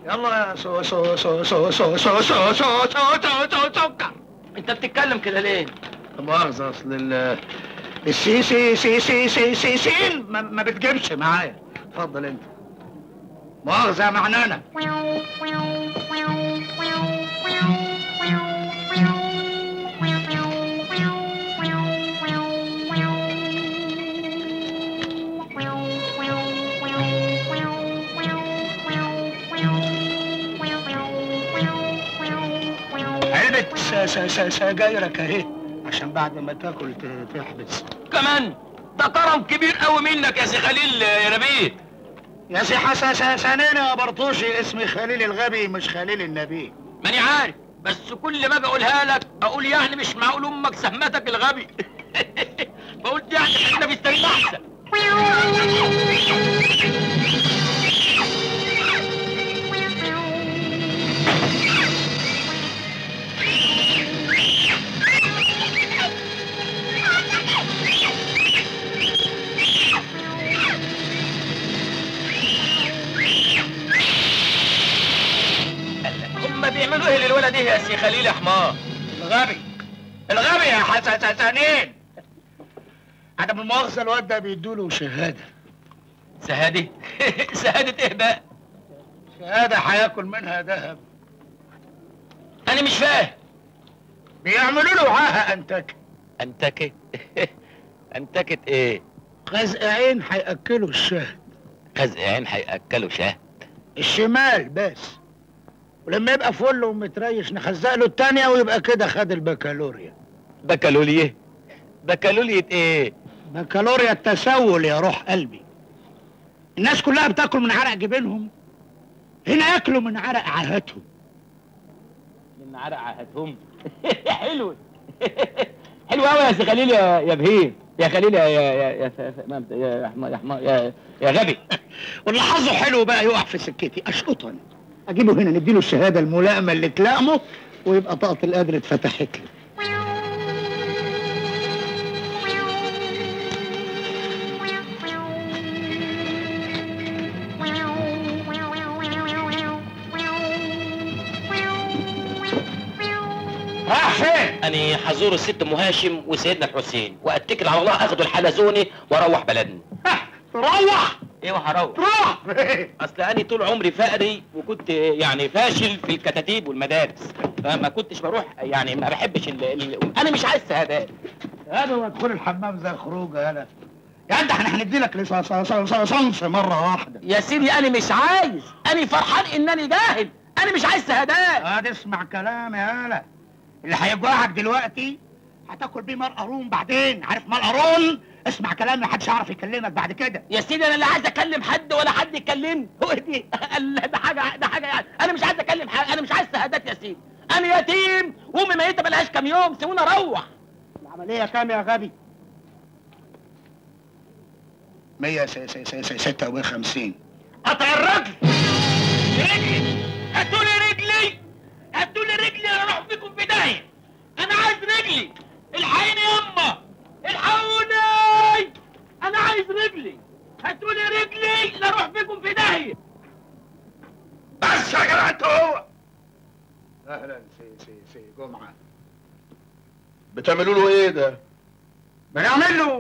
يلا يا سو سو سو سو سو سو سو سو سو سو سو سكر انت بتتكلم كده ليه؟ لا مؤاخذة اصل ال السي سي سي سي سي سي سين ما, ما بتجيبش معايا اتفضل انت مؤاخذة يا معنانة علبة س- س- س- سجايرك اهي عشان بعد ما تاكل ت- تحبس كمان ده كرم كبير قوي منك يا سي خليل يا نبيل يا سي حسن سنين يا برطوشي اسمي خليل الغبي مش خليل النبي ماني عارف بس كل ما اجي اقولها لك اقول يعني مش معقول امك سهمتك الغبي فقلت يعني خلينا في السرير احسن هم بيعملوا ايه للولد ايه يا سي خليل يا حمار الغبي الغبي يا حسن سنين عدم المؤاخذة الواد ده بيدوله شهادة سهادة سهادة ايه بقى شهادة هياكل منها ذهب انا مش فاهم بيعملوا له عاهة انتك انتكت انتكت ايه غزق عين هياكلوا الشهد خزق عين هياكلوا شهد الشمال بس ولما يبقى فل ومتريش نخزق له التانية ويبقى كده خد البكالوريا بكالوليه بكالولية ايه بكالوريا التسول يا روح قلبي الناس كلها بتاكل من عرق جبينهم هنا ياكلوا من عرق عاهتهم من عرق عهدهم حلو حلو قوي يا سي خليل يا يا بهيم يا خليل يا يا يا يا ف- ف- ما- يا حما- يا حما- يا يا غبي واللي حظه حلو بقى يقع في سكتي اشقطا اجيبه هنا نديله الشهاده الملائمه اللي تلائمه ويبقى طاقه القدر اتفتحت له راح فين؟ أنا حزور الست أم هاشم وسيدنا الحسين وأتكل على الله أخدوا الحلزوني وأروح بلدنا روح إيه وهروح روح أصل أنا طول عمري فقري وكنت يعني فاشل في الكتاتيب والمدارس فما كنتش بروح يعني ما بحبش ال... ال... أنا مش عايز شهادات هذا وادخل الحمام زي خروجه يالا يا انت احنا هندي لك لصنص مره واحده يا سيدي أنا مش عايز أنا فرحان إنني جاهل أنا مش عايز شهادات هاد اسمع كلام يا هلا اللي هيجوعك دلوقتي هتاكل بيه مال قارون بعدين عارف مال قارون اسمع كلامي محدش يعرف يكلمك بعد كده يا سيدي انا لا عايز اكلم حد ولا حد يكلمني هو دي ده حاجه ده حاجه يعني انا مش عايز اكلم حد انا مش عايز شهادات يا سيدي انا يتيم وامي ميته بقالهاش كام يوم سيبوني اروح العمليه كام يا غبي 156 قطع الرجل رجلي هاتولي رجلي هاتولي رجلي انا اروح بيكم في داهيه انا عايز رجلي الحقيني يما الحقوني انا عايز رجلي هاتولي رجلي لا اروح بيكم في داهيه بس يا جدع انت هو اهلا سي سي سي جمعه بتعملوا له ايه ده؟ بنعمل له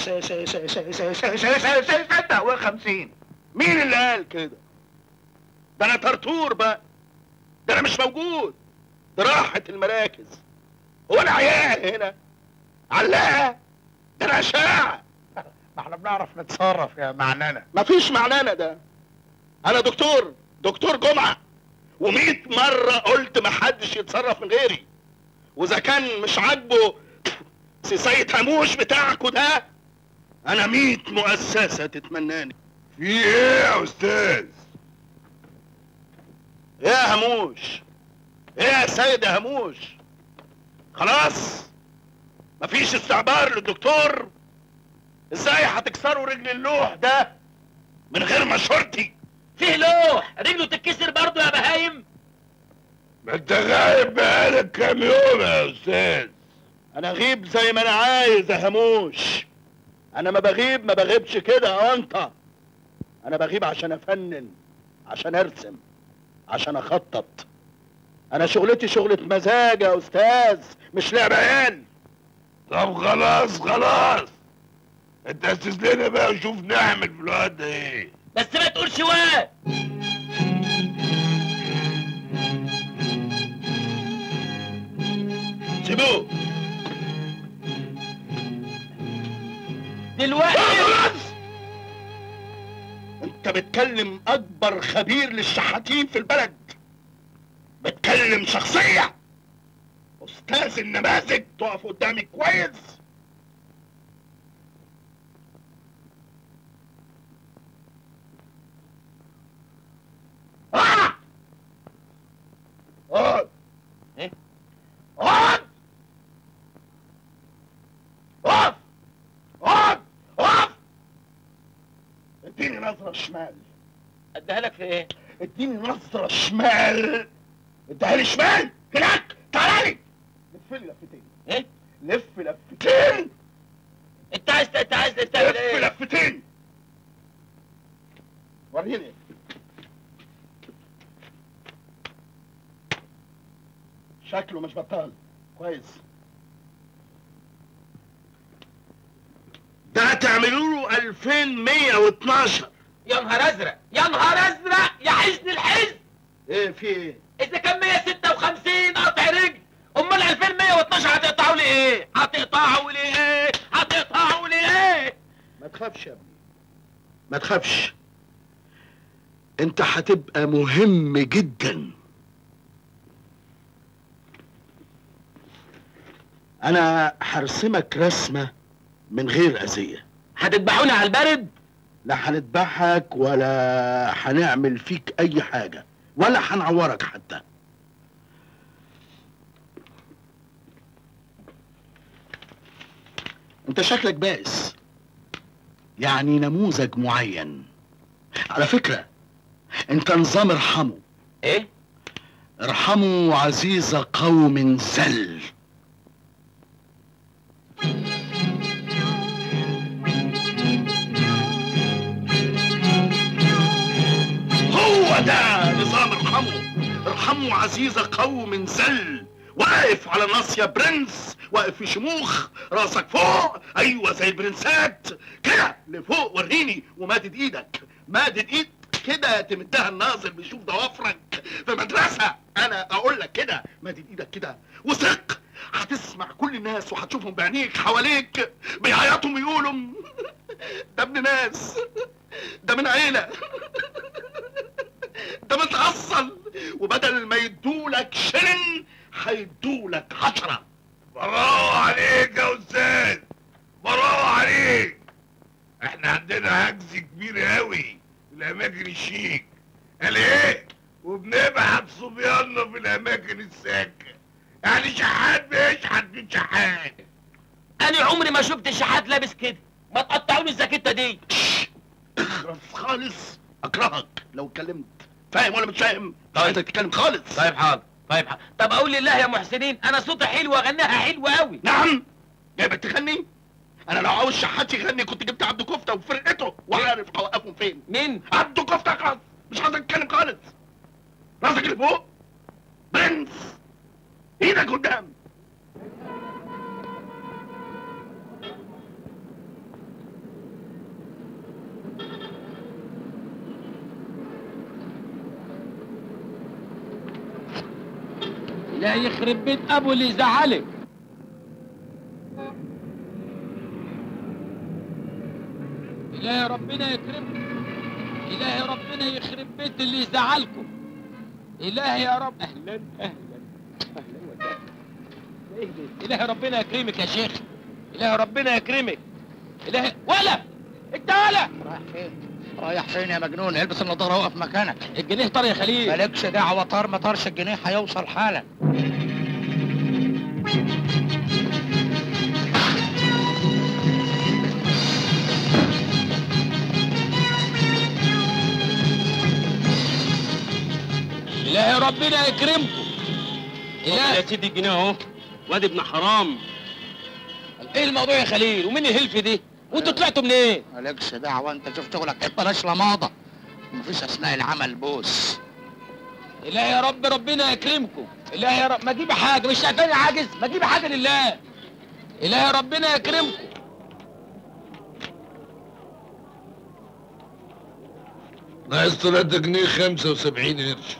156 مين اللي قال كده؟ ده انا طرطور بقى ده انا مش موجود ده راحت المراكز هو انا عيال هنا علاقه ده انا اشاعه ما احنا بنعرف نتصرف يا معنانا مفيش معنانا ده انا دكتور دكتور جمعه ومئة مرة قلت محدش يتصرف من غيري واذا كان مش عاجبه سيسية هموش بتاعكوا ده انا مئة مؤسسة تتمناني في ايه يا استاذ ايه يا هموش ايه يا سيد يا هموش خلاص مفيش استعبار للدكتور ازاي هتكسروا رجل اللوح ده من غير ما شرطي فيه لوح رجله تتكسر برضه يا بهايم ما انت غايب بقالك كام يوم يا استاذ انا اغيب زي ما انا عايز يا هموش انا ما بغيب ما بغيبش كده يا انت انا بغيب عشان افنن عشان ارسم عشان اخطط انا شغلتي شغلة مزاج يا استاذ مش لعب عيال طب خلاص خلاص انت اسس لنا بقى وشوف نعمل في الوقت ده ايه بس ما تقولش واد سيبوه دلوقتي خلاص انت بتكلم اكبر خبير للشحاتين في البلد بتكلم شخصية استاذ النماذج تقف قدامي كويس آه! اقعد إيه؟ اقعد اقف اقعد اقف اديني نظرة شمال اديها لك في ايه اديني نظرة شمال اديها لي شمال هناك تعالى لي لف لي لفتين ايه لف لفتين انت عايز انت عايز تعمل لف ايه لفتين وريني شكله مش بطال كويس ده تعملوا له 2112 يا نهار ازرق يا نهار ازرق يا حزن الحزن ايه في ايه؟ اذا كان 156 قطع رجل امال 2112 هتقطعوا لي ايه هتقطعوا لي ايه هتقطعوا لي ايه ما تخافش يا ابني ما تخافش انت هتبقى مهم جدا انا هرسمك رسمة من غير اذية هتذبحوني على البرد لا هنذبحك ولا هنعمل فيك اي حاجة ولا هنعورك حتى انت شكلك بائس يعني نموذج معين على فكرة انت نظام ارحموا ايه ارحموا عزيز قوم زل هو ده نظام ارحموا ارحموا عزيز قوم زل واقف على ناصية برنس واقف في شموخ راسك فوق ايوه زي البرنسات كده لفوق وريني ومادد ايدك مادد ايد كده تمدها الناظر بيشوف ضوافرك في مدرسة انا اقول لك كده مادد ايدك كده وثق هتسمع كل الناس وهتشوفهم بعينيك حواليك بيعيطوا ويقولوا ده ابن ناس ده من عيلة ده متأصل وبدل ما يدولك شلن هيدولك عشرة برافو عليك يا استاذ برافو عليك احنا عندنا هجز كبير قوي في الاماكن الشيك قال ايه وبنبعت صبياننا في الاماكن الساكنه يعني شحات بيشحت من شحات انا عمري ما شفت شحات لابس كده ما تقطعوني الزاكيته دي اخرس خالص اكرهك لو اتكلمت فاهم ولا مش فاهم؟ عايزك تتكلم خالص طيب حاضر طيب حاضر طب اقول لله يا محسنين انا صوتي حلو واغنيها حلو قوي نعم جايبك تغني؟ انا لو عاوز شحات يغني كنت جبت عبد كفته وفرقته وعارف اوقفهم فين مين عبد كفته خلاص مش عايزك تتكلم خالص راسك اللي فوق برنس ايدك قدام لا يخرب بيت ابو اللي يزعلك إلهي ربنا يكرمكم إلهي ربنا يخرب بيت اللي يزعلكم إلهي يا رب أهلا أهلا أهلا وسهلا إيه ده؟ إلهي ربنا يكرمك يا شيخ إلهي ربنا يكرمك إلهي ولا أنت ولا رايح فين؟ رايح فين يا مجنون؟ البس النضاره وقف مكانك الجنيه طار يا خليل مالكش دعوه طار ما طارش الجنيه هيوصل حالا إلهي ربنا يكرمكم إلهي يا سيدي الجنيه اهو واد ابن حرام ايه الموضوع يا خليل ومين الهلف دي وانتوا طلعتوا منين مالكش دعوه انت شوف شغلك بلاش لماضه مفيش اثناء العمل بوس إلهي يا رب ربنا يكرمكم إلهي يا رب ما تجيبي حاجة مش شايفاني عاجز ما تجيبي حاجة لله إلهي ربنا يكرمكم ناقص 3 جنيه 75 قرش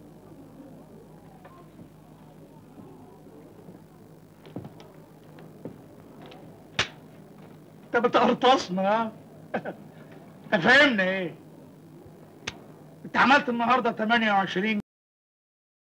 انت بتقرطصنا ها فهمنا ايه انت عملت النهارده 28